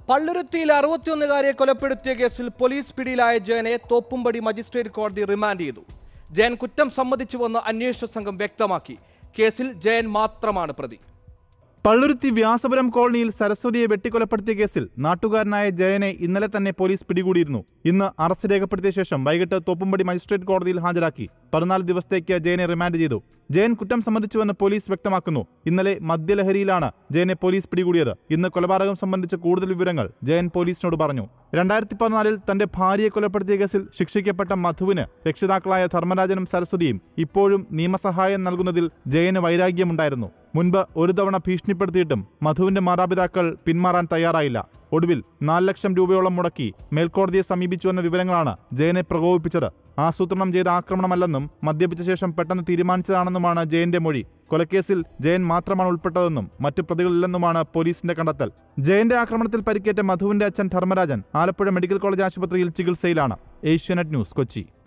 പള്ളുരുത്തിയിൽ അറുപത്തിയൊന്നുകാരെ കൊലപ്പെടുത്തിയ കേസിൽ പോലീസ് പിടിയിലായ ജയനെ തോപ്പുംപടി മജിസ്ട്രേറ്റ് കോടതി റിമാൻഡ് ചെയ്തു ജയൻ കുറ്റം സമ്മതിച്ചുവെന്ന് അന്വേഷണ സംഘം വ്യക്തമാക്കി കേസിൽ ജയൻ മാത്രമാണ് പ്രതി പള്ളുരുത്തി വ്യാസപുരം കോളനിയിൽ സരസ്വതിയെ വെട്ടിക്കൊലപ്പെടുത്തിയ കേസിൽ നാട്ടുകാരനായ ജയനെ ഇന്നലെ തന്നെ പോലീസ് പിടികൂടിയിരുന്നു ഇന്ന് അറസ്റ്റ് രേഖപ്പെടുത്തിയ ശേഷം വൈകിട്ട് തോപ്പുംപടി മജിസ്ട്രേറ്റ് കോടതിയിൽ ഹാജരാക്കി പതിനാല് ദിവസത്തേക്ക് ജയനെ റിമാൻഡ് ചെയ്തു ജയൻ കുറ്റം സമ്മതിച്ചുവെന്ന് പോലീസ് വ്യക്തമാക്കുന്നു ഇന്നലെ മദ്യലഹരിയിലാണ് ജയനെ പോലീസ് പിടികൂടിയത് ഇന്ന് കൊലപാതകം സംബന്ധിച്ച കൂടുതൽ വിവരങ്ങൾ ജയൻ പോലീസിനോട് പറഞ്ഞു രണ്ടായിരത്തി പതിനാലിൽ തന്റെ ഭാര്യയെ കൊലപ്പെടുത്തിയ കേസിൽ ശിക്ഷിക്കപ്പെട്ട മധുവിന് രക്ഷിതാക്കളായ ധർമ്മരാജനും സരസ്വതിയും ഇപ്പോഴും നിയമസഹായം നൽകുന്നതിൽ ജയന് വൈരാഗ്യമുണ്ടായിരുന്നു മുൻപ് ഒരു തവണ ഭീഷണിപ്പെടുത്തിയിട്ടും മധുവിന്റെ മാതാപിതാക്കൾ പിന്മാറാൻ തയ്യാറായില്ല ഒടുവിൽ നാല് ലക്ഷം രൂപയോളം മുടക്കി മേൽക്കോടതിയെ സമീപിച്ചുവെന്ന വിവരങ്ങളാണ് ജയനെ പ്രകോപിപ്പിച്ചത് ആസൂത്രണം ചെയ്ത ആക്രമണമല്ലെന്നും മദ്യപിച്ച ശേഷം പെട്ടെന്ന് തീരുമാനിച്ചതാണെന്നുമാണ് ജയന്റെ മൊഴി കൊലക്കേസിൽ ജയൻ മാത്രമാണ് ഉൾപ്പെട്ടതെന്നും മറ്റു പ്രതികളില്ലെന്നുമാണ് പോലീസിന്റെ കണ്ടെത്തൽ ജയന്റെ ആക്രമണത്തിൽ പരിക്കേറ്റ മധുവിന്റെ അച്ഛൻ ധർമ്മരാജൻ ആലപ്പുഴ മെഡിക്കൽ കോളേജ് ആശുപത്രിയിൽ ചികിത്സയിലാണ് ഏഷ്യാനെറ്റ് ന്യൂസ് കൊച്ചി